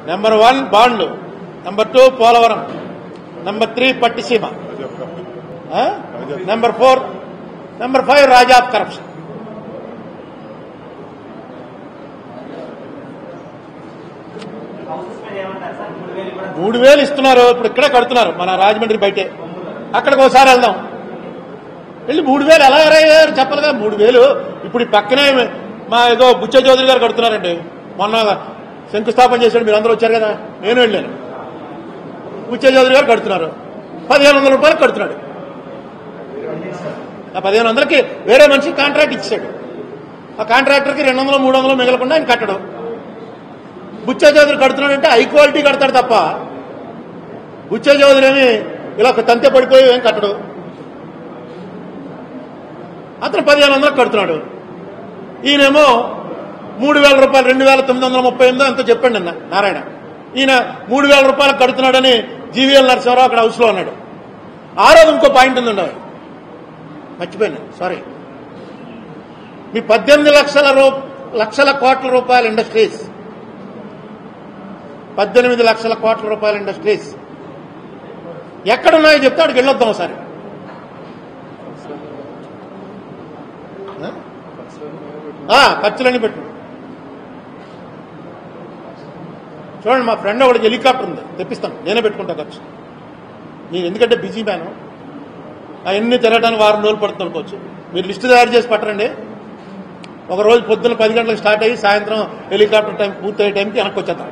Number one బాండ్లు number two Polavaram number three Pattiseema ఆ? Number four number five raja of corruption మూడు వేలు ఇస్తున్నారు ఇప్పుడు ఇక్కడే కడుతున్నారు మన రాజమండ్రి బయటే అక్కడికి ఒకసారి వెళ్దాం వెళ్ళి మూడు వేలు ఎలా అయ్యారు చెప్పాలిగా మూడు వేలు ఇప్పుడు ఈ పక్కనే మా ఏదో బుచ్చ చౌదరి గారు కడుతున్నారండి మొన్న శంకుస్థాపన చేశాడు మీరు అందరూ వచ్చారు కదా నేను వెళ్ళాను బుచ్చ చౌదరి గారు కడుతున్నారు పదిహేను వందల రూపాయలు కడుతున్నాడు ఆ పదిహేను వందలకి వేరే మనిషి కాంట్రాక్ట్ ఇచ్చాడు ఆ కాంట్రాక్టర్కి రెండు వందలు మూడు వందలు మిగలకుండా ఆయన కట్టడం బుచ్చ చౌదరి కడుతున్నాడంటే హై క్వాలిటీ కడతాడు తప్ప బుచ్చ చౌదరి ఏమి ఇలా ఒక తంతె పడిపోయి ఏం కట్టడు అతను పదిహేను వందలకు కడుతున్నాడు ఈయనేమో మూడు వేల రూపాయలు రెండు వేల తొమ్మిది వందల ముప్పై ఎనిమిదో ఎంతో చెప్పండి అన్న నారాయణ ఈయన మూడు వేల రూపాయలకు కడుతున్నాడని జీవీఎల్ నరసింహరావు అక్కడ హౌస్లో ఉన్నాడు ఆ రోజు ఇంకో పాయింట్ ఉందండి మర్చిపోయాను సారీ మీ పద్దెనిమిది లక్షల రూ లక్షల కోట్ల రూపాయల ఇండస్ట్రీస్ పద్దెనిమిది లక్షల కోట్ల రూపాయల ఇండస్ట్రీస్ ఎక్కడున్నాయో చెప్తే అక్కడికి వెళ్ళొద్దాం ఒకసారి ఆ? ఆ, ఖర్చులన్నీ పెట్టు చూడండి మా ఫ్రెండ్ ఒకటి హెలికాప్టర్ ఉంది తెప్పిస్తాను నేనే పెట్టుకుంటా ఖర్చు నేను ఎందుకంటే బిజీ మ్యాను అవన్నీ తిరగడానికి వారం రోజులు పడుతుంది అనుకోవచ్చు మీరు లిస్టు తయారు చేసి పట్టరండి ఒక రోజు పొద్దున్న పది గంటలకు స్టార్ట్ అయ్యి సాయంత్రం హెలికాప్టర్ టైం పూర్తయ్యే టైంకి వెనక్కి వచ్చేద్దాం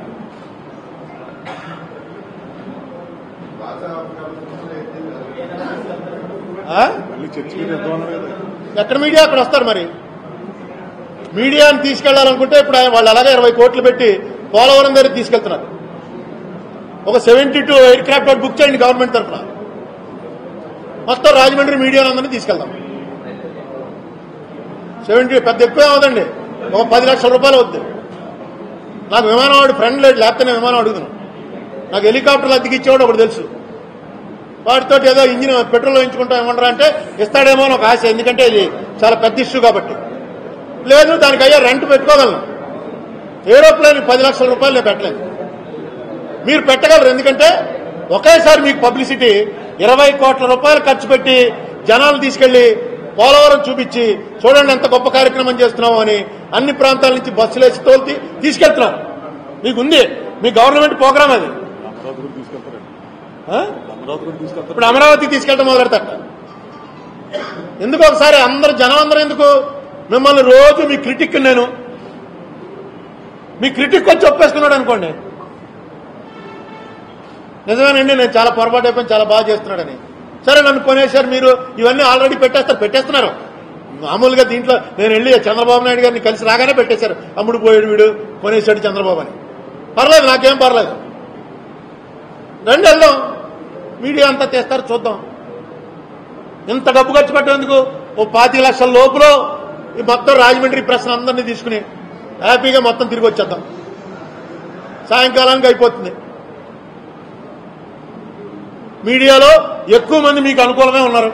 ఆ? మళ్ళీ చర్చికి తెద్దామన్నారు కదా ఎక్కడ మీడియా అక్కడ వస్తారు మరి మీడియాని తీసుకెళ్లాలనుకుంటే ఇప్పుడు ఆయన వాళ్ళు అలాగే ఇరవై కోట్లు పెట్టి పోలవరం దగ్గర తీసుకెళ్తున్నారు ఒక సెవెంటీ టూ ఎయిర్ క్రాఫ్ట్ ఒకటి బుక్ చేయండి గవర్నమెంట్ తరఫున మొత్తం రాజమండ్రి మీడియా అందరినీ తీసుకెళ్దాం సెవెంటీ పెద్ద ఎక్కువ అవదండి ఒక పది లక్షల రూపాయలు అవుద్ది నాకు విమానం వాడు ఫ్రెండ్ లేడు లేకపోతే నేను విమానం అడుగుతాను నాకు హెలికాప్టర్లు అద్దెకి ఇచ్చేవాడు ఒకటి తెలుసు వాటితో ఏదో ఇంజిన్ పెట్రోల్ వేయించుకుంటాం ఏమంటారా అంటే ఇస్తాడేమో అని ఒక ఆశ ఎందుకంటే ఇది చాలా పెద్ద ఇష్యూ కాబట్టి లేదు దానికి అయ్యా రెంట్ పెట్టుకోగలను ఏరోప్లేన్ పది లక్షల రూపాయలు నేను పెట్టలేదు మీరు పెట్టగలరు ఎందుకంటే ఒకేసారి మీకు పబ్లిసిటీ ఇరవై కోట్ల రూపాయలు ఖర్చు పెట్టి జనాలు తీసుకెళ్లి పోలవరం చూపించి చూడండి ఎంత గొప్ప కార్యక్రమం చేస్తున్నాము అని అన్ని ప్రాంతాల నుంచి బస్సులు వేసి తోలి తీసుకెళ్తున్నారు మీకు ఉంది మీ గవర్నమెంట్ ప్రోగ్రామ్ అది అమరావతి కూడా తీసుకెళ్తారండి ఆ? అమరావతి కూడా తీసుకెళ్తారు ఇప్పుడు అమరావతి తీసుకెళ్ళడం మొదలెడతాట ఎందుకు ఒకసారి అందరు జనం అందరూ ఎందుకు మిమ్మల్ని రోజు మీ క్రిటిక్ నేను మీ క్రిటిక్ వచ్చి ఒప్పేసుకున్నాడు అనుకోండి నిజమేనండి నేను చాలా పొరపాటు అయిపోయి చాలా బాగా చేస్తున్నాడని సరే నన్ను కొనేశారు మీరు ఇవన్నీ ఆల్రెడీ పెట్టేస్తారు పెట్టేస్తున్నారు మామూలుగా దీంట్లో నేను వెళ్ళి చంద్రబాబు నాయుడు గారిని కలిసి రాగానే పెట్టేశారు అమ్ముడు పోయాడు వీడు కొనేశాడు చంద్రబాబు అని పర్లేదు నాకేం పర్లేదు రండి వెళ్దాం మీడియా అంతా తెస్తారు చూద్దాం ఇంత డబ్బు ఖర్చు పెట్టేందుకు ఓ పాతిక లక్షల లోపులో ఈ మొత్తం రాజమండ్రి ప్రశ్న అందరినీ తీసుకుని హ్యాపీగా మొత్తం తిరిగి వచ్చేద్దాం సాయంకాలానికి అయిపోతుంది మీడియాలో ఎక్కువ మంది మీకు అనుకూలమే ఉన్నారు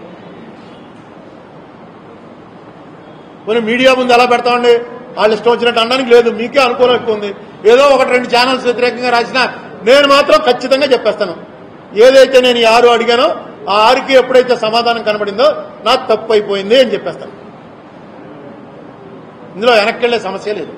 కొన్ని మీడియా ముందు ఎలా పెడతామండి వాళ్ళు ఇష్టం వచ్చినట్టు అనడానికి లేదు మీకే అనుకూలం ఎక్కువ ఉంది ఏదో ఒకటి రెండు ఛానల్స్ వ్యతిరేకంగా రాసినా నేను మాత్రం ఖచ్చితంగా చెప్పేస్తాను ఏదైతే నేను ఈ ఆరు అడిగానో ఆ ఆరుకి ఎప్పుడైతే సమాధానం కనబడిందో నాకు తప్పు అయిపోయింది అని చెప్పేస్తాను ఇందులో వెనక్కి వెళ్ళే సమస్య లేదు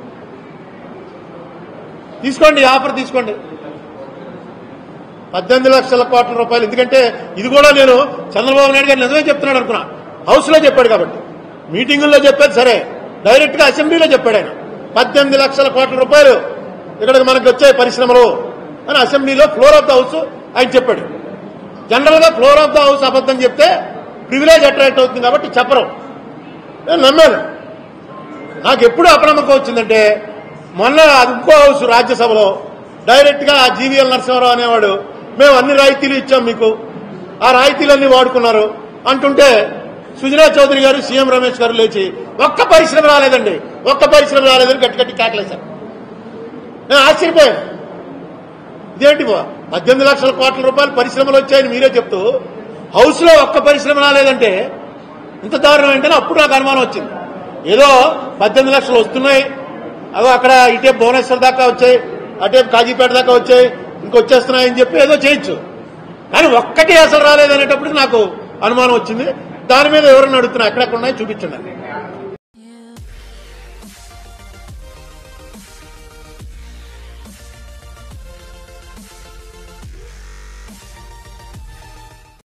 తీసుకోండి ఈ ఆఫర్ తీసుకోండి పద్దెనిమిది లక్షల కోట్ల రూపాయలు ఎందుకంటే ఇది కూడా నేను చంద్రబాబు నాయుడు గారు నిజమే చెప్తున్నాడు అనుకున్నా హౌస్ లో చెప్పాడు కాబట్టి మీటింగుల్లో చెప్పేది సరే డైరెక్ట్ గా అసెంబ్లీలో చెప్పాడు ఆయన పద్దెనిమిది లక్షల కోట్ల రూపాయలు ఇక్కడికి మనకు వచ్చే పరిశ్రమలు అని అసెంబ్లీలో ఫ్లోర్ ఆఫ్ ద హౌస్ ఆయన చెప్పాడు జనరల్ గా ఫ్లోర్ ఆఫ్ ద హౌస్ అబద్ధం చెప్తే ప్రివిలేజ్ అట్రాక్ట్ అవుతుంది కాబట్టి చెప్పరు నేను నమ్మాను నాకు ఎప్పుడు అప్రమత్తం వచ్చిందంటే మొన్న అది ఇంకో హౌస్ రాజ్యసభలో డైరెక్ట్ గా జీవీఎల్ నరసింహారావు అనేవాడు మేము అన్ని రాయితీలు ఇచ్చాం మీకు ఆ రాయితీలన్నీ వాడుకున్నారు అంటుంటే సుజనా చౌదరి గారు సీఎం రమేష్ గారు లేచి ఒక్క పరిశ్రమ రాలేదండి ఒక్క పరిశ్రమ రాలేదని గట్టి గట్టి కేకలేశారు నేను ఆశ్చర్యపోయాను ఇదేంటి బా? పద్దెనిమిది లక్షల కోట్ల రూపాయలు పరిశ్రమలు వచ్చాయని మీరే చెప్తూ హౌస్ లో ఒక్క పరిశ్రమ రాలేదంటే ఇంత దారుణం ఏంటని అప్పుడు నాకు అనుమానం వచ్చింది ఏదో పద్దెనిమిది లక్షలు వస్తున్నాయి అదో అక్కడ ఇటే భువనేశ్వర్ దాకా వచ్చాయి అటే కాజీపేట దాకా వచ్చాయి ఇంకొచ్చేస్తున్నాయని చెప్పి ఏదో చేయొచ్చు కానీ ఒక్కటి అసలు రాలేదనేటప్పటికి నాకు అనుమానం వచ్చింది దాని మీద ఎవరన్నా అడుగుతున్నా ఎక్కడెక్కడ ఉన్నాయో చూపించండి